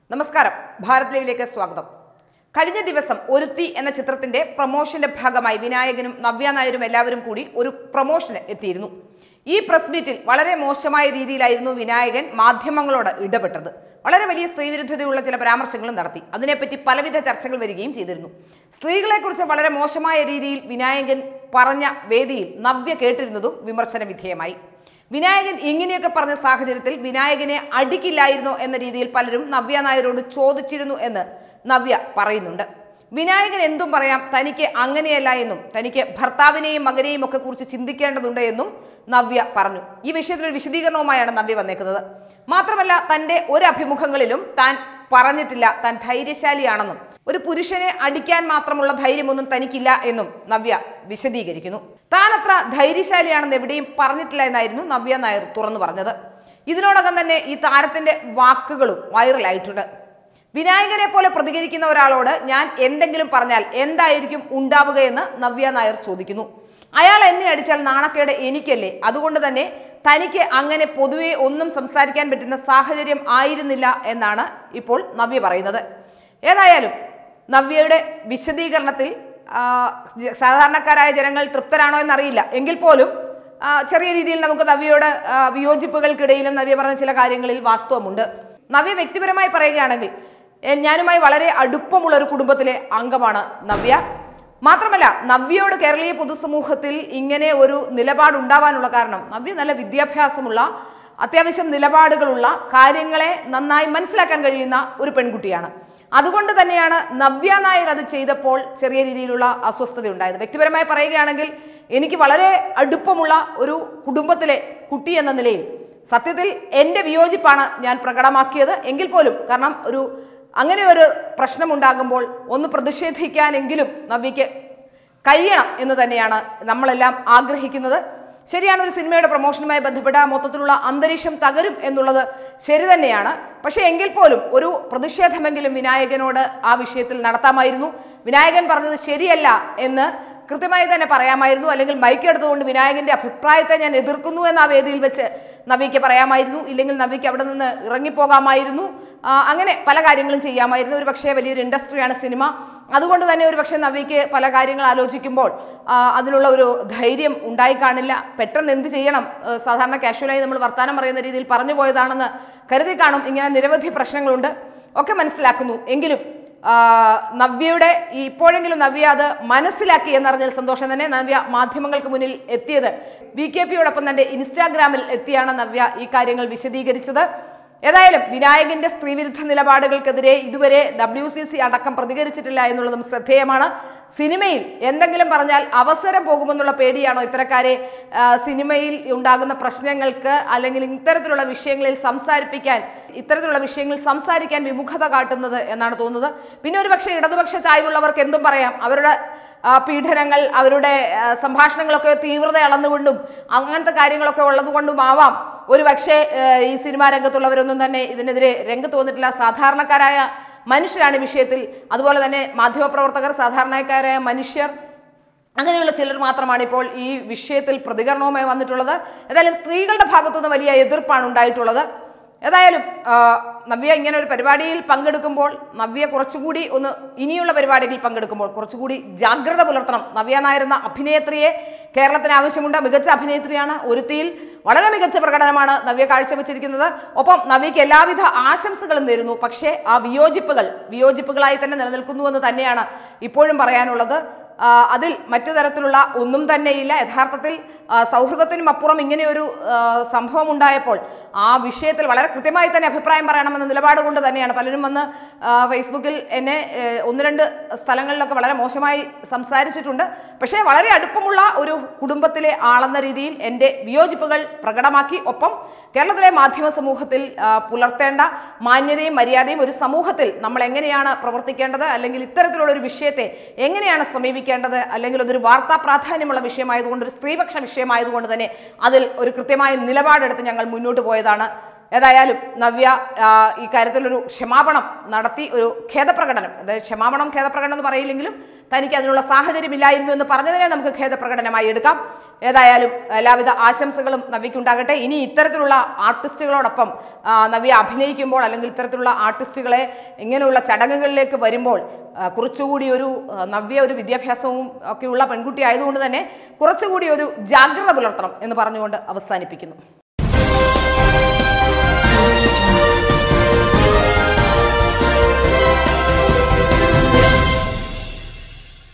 നമസ്കാരം ഭാരത് ലൈവിലേക്ക് സ്വാഗതം കഴിഞ്ഞ ദിവസം ഒരുത്തി എന്ന ചിത്രത്തിന്റെ പ്രൊമോഷന്റെ ഭാഗമായി വിനായകനും നവ്യ നായരും എല്ലാവരും കൂടി ഒരു പ്രൊമോഷന് എത്തിയിരുന്നു ഈ പ്രസ് മീറ്റിൽ വളരെ മോശമായ രീതിയിലായിരുന്നു വിനായകൻ മാധ്യമങ്ങളോട് ഇടപെട്ടത് വളരെ വലിയ സ്ത്രീവിരുദ്ധതയുള്ള ചില പരാമർശങ്ങളും നടത്തി അതിനെപ്പറ്റി പലവിധ ചർച്ചകൾ വരികയും ചെയ്തിരുന്നു സ്ത്രീകളെക്കുറിച്ച് വളരെ മോശമായ രീതിയിൽ വിനായകൻ പറഞ്ഞ വേദിയിൽ നവ്യ കേട്ടിരുന്നതും വിമർശന വിധേയമായി വിനായകൻ ഇങ്ങനെയൊക്കെ പറഞ്ഞ സാഹചര്യത്തിൽ വിനായകനെ അടിക്കില്ലായിരുന്നോ എന്ന രീതിയിൽ പലരും നവ്യ നായരോട് ചോദിച്ചിരുന്നു എന്ന് നവ്യ പറയുന്നുണ്ട് വിനായകൻ എന്തും പറയാം തനിക്ക് അങ്ങനെയല്ല എന്നും തനിക്ക് ഭർത്താവിനെയും മകനെയും ഒക്കെ കുറിച്ച് ചിന്തിക്കേണ്ടതുണ്ട് എന്നും നവ്യ പറഞ്ഞു ഈ വിഷയത്തിൽ ഒരു വിശദീകരണവുമായാണ് നവ്യ വന്നേക്കുന്നത് മാത്രമല്ല തന്റെ ഒരു അഭിമുഖങ്ങളിലും താൻ പറഞ്ഞിട്ടില്ല താൻ ധൈര്യശാലിയാണെന്നും ഒരു പുരുഷനെ അടിക്കാൻ മാത്രമുള്ള ധൈര്യമൊന്നും തനിക്കില്ല എന്നും നവ്യ വിശദീകരിക്കുന്നു താൻ അത്ര ധൈര്യശാലിയാണെന്ന് എവിടെയും പറഞ്ഞിട്ടില്ല എന്നായിരുന്നു നവ്യ നായർ തുറന്നു പറഞ്ഞത് ഇതിനോടകം തന്നെ ഈ താരത്തിന്റെ വാക്കുകളും വൈറലായിട്ടുണ്ട് വിനായകനെ പോലെ പ്രതികരിക്കുന്ന ഒരാളോട് ഞാൻ എന്തെങ്കിലും പറഞ്ഞാൽ എന്തായിരിക്കും ഉണ്ടാവുകയെന്ന് നവ്യ നായർ ചോദിക്കുന്നു അയാൾ എന്നെ അടിച്ചാൽ നാണക്കേട് എനിക്കല്ലേ അതുകൊണ്ട് തന്നെ തനിക്ക് അങ്ങനെ പൊതുവെ ഒന്നും സംസാരിക്കാൻ പറ്റുന്ന സാഹചര്യം ആയിരുന്നില്ല എന്നാണ് ഇപ്പോൾ നവ്യ പറയുന്നത് ഏതായാലും നവ്യയുടെ വിശദീകരണത്തിൽ ആ, ജ- സാധാരണക്കാരായ ജനങ്ങൾ തൃപ്തരാണോ എന്നറിയില്ല എങ്കിൽ പോലും ആ, ചെറിയ രീതിയിൽ നമുക്ക് നവ്യയുടെ ആ, വിയോജിപ്പുകൾക്കിടയിലും നവ്യ പറഞ്ഞ ചില കാര്യങ്ങളിൽ വാസ്തവമുണ്ട് നവ്യ വ്യക്തിപരമായി പറയുകയാണെങ്കിൽ എ, ഞാനുമായി വളരെ അടുപ്പമുള്ള ഒരു കുടുംബത്തിലെ അംഗമാണ് നവ്യ മാത്രമല്ല നവ്യയോട് കേരളീയ പൊതുസമൂഹത്തിൽ ഇങ്ങനെ ഒരു നിലപാടുണ്ടാവാനുള്ള കാരണം നവ്യ നല്ല വിദ്യാഭ്യാസമുള്ള അത്യാവശ്യം നിലപാടുകളുള്ള കാര്യങ്ങളെ നന്നായി മനസ്സിലാക്കാൻ കഴിയുന്ന ഒരു പെൺകുട്ടിയാണ് അതുകൊണ്ട് തന്നെയാണ് നവ്യ നായർ അത് ചെയ്തപ്പോൾ ചെറിയ രീതിയിലുള്ള അസ്വസ്ഥത ഉണ്ടായത് വ്യക്തിപരമായി പറയുകയാണെങ്കിൽ എനിക്ക് വളരെ അടുപ്പമുള്ള ഒരു കുടുംബത്തിലെ കുട്ടി എന്ന നിലയിൽ സത്യത്തിൽ എൻ്റെ വിയോജിപ്പാണ് ഞാൻ പ്രകടമാക്കിയത് എങ്കിൽ പോലും കാരണം ഒരു അങ്ങനെ ഒരു പ്രശ്നമുണ്ടാകുമ്പോൾ ഒന്ന് പ്രതിഷേധിക്കാനെങ്കിലും നവ്യയ്ക്ക് കഴിയണം എന്ന് തന്നെയാണ് നമ്മളെല്ലാം ആഗ്രഹിക്കുന്നത് ശരിയാണ് ഒരു സിനിമയുടെ പ്രൊമോഷനുമായി ബന്ധപ്പെട്ട മൊത്തത്തിലുള്ള അന്തരീക്ഷം തകരും എന്നുള്ളത് ശരി തന്നെയാണ് പക്ഷേ എങ്കിൽ പോലും ഒരു പ്രതിഷേധമെങ്കിലും വിനായകനോട് ആ വിഷയത്തിൽ നടത്താമായിരുന്നു വിനായകൻ പറഞ്ഞത് ശരിയല്ല എന്ന് കൃത്യമായി തന്നെ പറയാമായിരുന്നു അല്ലെങ്കിൽ മൈക്ക് എടുത്തുകൊണ്ട് വിനായകന്റെ അഭിപ്രായത്തെ ഞാൻ എതിർക്കുന്നു എന്ന ആ വേദിയിൽ വെച്ച് നവിക്ക് പറയാമായിരുന്നു ഇല്ലെങ്കിൽ നവിക്ക് അവിടെ നിന്ന് ഇറങ്ങിപ്പോകാമായിരുന്നു ആ, അങ്ങനെ പല കാര്യങ്ങളും ചെയ്യാമായിരുന്നു ഒരു പക്ഷേ വലിയൊരു ഇൻഡസ്ട്രിയാണ് സിനിമ അതുകൊണ്ട് തന്നെ ഒരു പക്ഷേ നവിക്ക് പല കാര്യങ്ങൾ ആലോചിക്കുമ്പോൾ ആ, അതിനുള്ള ഒരു ധൈര്യം ഉണ്ടായി കാണില്ല പെട്ടെന്ന് എന്ത് ചെയ്യണം ആ, സാധാരണ കാഷ്വലായി നമ്മൾ വർത്തമാനം പറയുന്ന രീതിയിൽ പറഞ്ഞു പോയതാണെന്ന് കരുതി കാണും ഇങ്ങനെ നിരവധി പ്രശ്നങ്ങളുണ്ട് ഒക്കെ മനസ്സിലാക്കുന്നു എങ്കിലും ആ, നവ്യയുടെ ഈ ഇപ്പോഴെങ്കിലും നവ്യ അത് മനസ്സിലാക്കി എന്നറിഞ്ഞാൽ സന്തോഷം തന്നെ നവ്യ മാധ്യമങ്ങൾക്ക് മുന്നിൽ എത്തിയത് വി കെ പിയോടൊപ്പം തന്റെ ഇൻസ്റ്റാഗ്രാമിൽ എത്തിയാണ് നവ്യ ഈ കാര്യങ്ങൾ വിശദീകരിച്ചത് ഏതായാലും വിനായകന്റെ സ്ത്രീവിരുദ്ധ നിലപാടുകൾക്കെതിരെ ഇതുവരെ ഡബ്ല്യു സി സി അടക്കം പ്രതികരിച്ചിട്ടില്ല എന്നുള്ളതും ശ്രദ്ധേയമാണ് സിനിമയിൽ എന്തെങ്കിലും പറഞ്ഞാൽ അവസരം പോകുമെന്നുള്ള പേടിയാണോ ഇത്തരക്കാരെ ആ, സിനിമയിൽ ഉണ്ടാകുന്ന പ്രശ്നങ്ങൾക്ക് അല്ലെങ്കിൽ ഇത്തരത്തിലുള്ള വിഷയങ്ങളിൽ സംസാരിപ്പിക്കാൻ ഇത്തരത്തിലുള്ള വിഷയങ്ങളിൽ സംസാരിക്കാൻ വിമുഖത കാട്ടുന്നത് എന്നാണ് തോന്നുന്നത് പിന്നെ ഒരു പക്ഷേ ഇടതുപക്ഷ ചായ്വുള്ളവർക്ക് എന്തും പറയാം അവരുടെ ആ, പീഡനങ്ങൾ അവരുടെ ആ, സംഭാഷണങ്ങളൊക്കെ തീവ്രത അളന്നുകൊണ്ടും അങ്ങനത്തെ കാര്യങ്ങളൊക്കെ ഉള്ളതുകൊണ്ടും ആവാം ഒരു പക്ഷേ ആ, ഈ സിനിമാ രംഗത്തുള്ളവരൊന്നും തന്നെ ഇതിനെതിരെ രംഗത്ത് വന്നിട്ടില്ല സാധാരണക്കാരായ മനുഷ്യരാണ് ഈ വിഷയത്തിൽ അതുപോലെ തന്നെ മാധ്യമപ്രവർത്തകർ സാധാരണക്കാരായ മനുഷ്യർ അങ്ങനെയുള്ള ചിലർ മാത്രമാണ് ഇപ്പോൾ ഈ വിഷയത്തിൽ പ്രതികരണവുമായി വന്നിട്ടുള്ളത് ഏതായാലും സ്ത്രീകളുടെ ഭാഗത്തുനിന്ന് വലിയ എതിർപ്പാണ് ഉണ്ടായിട്ടുള്ളത് ഏതായാലും ആ, നവ്യ ഇങ്ങനെ ഒരു പരിപാടിയിൽ പങ്കെടുക്കുമ്പോൾ നവ്യ കുറച്ചുകൂടി ഒന്ന് ഇനിയുള്ള പരിപാടികളിൽ പങ്കെടുക്കുമ്പോൾ കുറച്ചുകൂടി ജാഗ്രത പുലർത്തണം നവ്യ നായർ എന്ന അഭിനേത്രിയെ കേരളത്തിന് ആവശ്യമുണ്ട് മികച്ച അഭിനേത്രിയാണ് ഒരുത്തിയിൽ വളരെ മികച്ച പ്രകടനമാണ് നവ്യ കാഴ്ചവെച്ചിരിക്കുന്നത് ഒപ്പം നവ്യയ്ക്ക് എല്ലാവിധ ആശംസകളും നേരുന്നു പക്ഷേ ആ വിയോജിപ്പുകൾ വിയോജിപ്പുകളായി തന്നെ നിലനിൽക്കുന്നു എന്ന് തന്നെയാണ് ഇപ്പോഴും പറയാനുള്ളത് ആ, അതിൽ മറ്റു തരത്തിലുള്ള ഒന്നും തന്നെയില്ല യഥാർത്ഥത്തിൽ ആ, സൗഹൃദത്തിനും അപ്പുറം ഇങ്ങനെയൊരു ആ, സംഭവം ഉണ്ടായപ്പോൾ ആ വിഷയത്തിൽ വളരെ കൃത്യമായി തന്നെ അഭിപ്രായം പറയണമെന്ന നിലപാട് കൊണ്ട് തന്നെയാണ് പലരും വന്ന് ആ, ഫേസ്ബുക്കിൽ എന്നെ ഏ, ഒന്ന് രണ്ട് സ്ഥലങ്ങളിലൊക്കെ വളരെ മോശമായി സംസാരിച്ചിട്ടുണ്ട് പക്ഷേ വളരെ അടുപ്പമുള്ള ഒരു കുടുംബത്തിലെ ആളെന്ന രീതിയിൽ എൻ്റെ വിയോജിപ്പുകൾ പ്രകടമാക്കി ഒപ്പം കേരളത്തിലെ മാധ്യമ സമൂഹത്തിൽ ആ, പുലർത്തേണ്ട മാന്യതയും മര്യാദയും ഒരു സമൂഹത്തിൽ നമ്മൾ എങ്ങനെയാണ് പ്രവർത്തിക്കേണ്ടത് അല്ലെങ്കിൽ ഇത്തരത്തിലുള്ള ഒരു വിഷയത്തെ എങ്ങനെയാണ് സമീപിക്കേണ്ടത് അല്ലെങ്കിൽ അതൊരു വാർത്താ പ്രാധാന്യമുള്ള വിഷയമായതുകൊണ്ട് ഒരു സ്ത്രീപക്ഷ വിഷയമായതുകൊണ്ട് തന്നെ അതിൽ ഒരു കൃത്യമായ നിലപാടെടുത്ത് ഞങ്ങൾ മുന്നോട്ട് പോയതാണ് ഏതായാലും നവ്യ ആ, ഈ കാര്യത്തിലൊരു ക്ഷമാപണം നടത്തി ഒരു ഖേദപ്രകടനം അതായത് ക്ഷമാപണം ഖേദപ്രകടനം എന്ന് പറയില്ലെങ്കിലും തനിക്ക് അതിനുള്ള സാഹചര്യമില്ലായിരുന്നു എന്ന് പറഞ്ഞതിനെ നമുക്ക് ഖേദപ്രകടനമായി എടുക്കാം ഏതായാലും എല്ലാവിധ ആശംസകളും നവ്യക്കുണ്ടാകട്ടെ ഇനി ഇത്തരത്തിലുള്ള ആർട്ടിസ്റ്റുകളോടൊപ്പം ആ, നവ്യ അഭിനയിക്കുമ്പോൾ അല്ലെങ്കിൽ ഇത്തരത്തിലുള്ള ആർട്ടിസ്റ്റുകളെ ഇങ്ങനെയുള്ള ചടങ്ങുകളിലേക്ക് വരുമ്പോൾ ആ, കുറച്ചുകൂടി ഒരു ആ, നവ്യ ഒരു വിദ്യാഭ്യാസവും ഒക്കെയുള്ള പെൺകുട്ടി ആയതുകൊണ്ട് തന്നെ കുറച്ചുകൂടി ഒരു ജാഗ്രത പുലർത്തണം എന്ന് പറഞ്ഞുകൊണ്ട് അവസാനിപ്പിക്കുന്നു